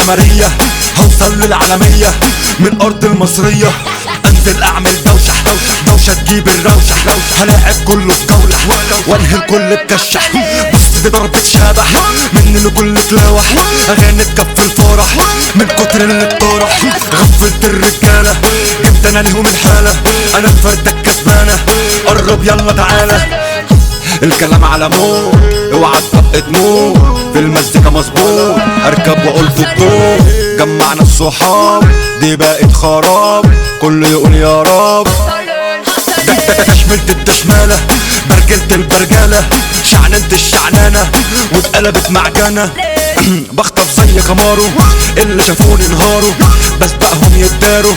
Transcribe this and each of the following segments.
القمرية هوصل للعالمية من أرض المصرية انزل اعمل دوشة دوشة تجيب الروشة هلاعب كله في جولة وانهي الكل بكشة بص دي ضربة شبح من الكل تلاوح اغاني تكفي الفرح من كتر اللي اتطرح غفلت الرجالة جبت انا ليهم الحالة انا الفردة الكسبانة قرب يلا تعالى الكلام على موت اوعى تطق تموت في المزيكا مظبوط اركب واقول في الطوب جمعنا الصحاب دي بقت خراب كله يقول يا رب تشملت التشمالة برجلت البرجالة شعننت الشعنانة واتقلبت معجنة بخطف زي كمارو اللي شافوني انهاروا بسبقهم يتداروا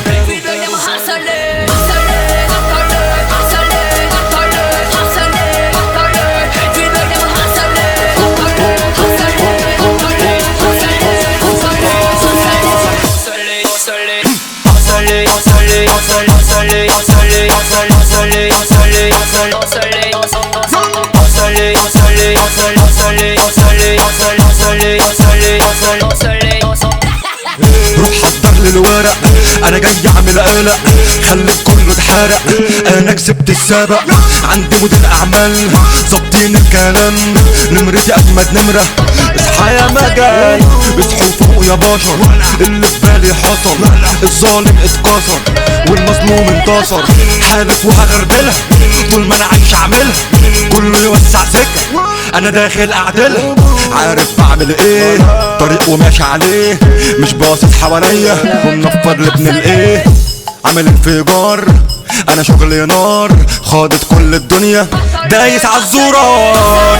روح حضر لي الورق انا جاي اعمل قلق خليت كله اتحرق انا كسبت السبق عندي مدير اعمال ظابطين الكلام نمرتي اجمد نمره اصحى يا مجال اصحوا فوق يا بشر اللي في بالي حصل الظالم اتكسر والمظلوم انتصر حالف وهغربلها طول ما انا عايش اعملها كله يوسع سكه انا داخل اعدلها عارف بعمل ايه طريق وماشي عليه مش باصص حواليا ومنفض لابن الايه عامل انفجار انا شغلي نار خاضت كل الدنيا دايس عالزرار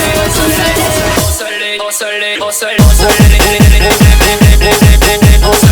Hustle, hustle, hustle, hustle, hustle, hustle, hustle, hustle, hustle,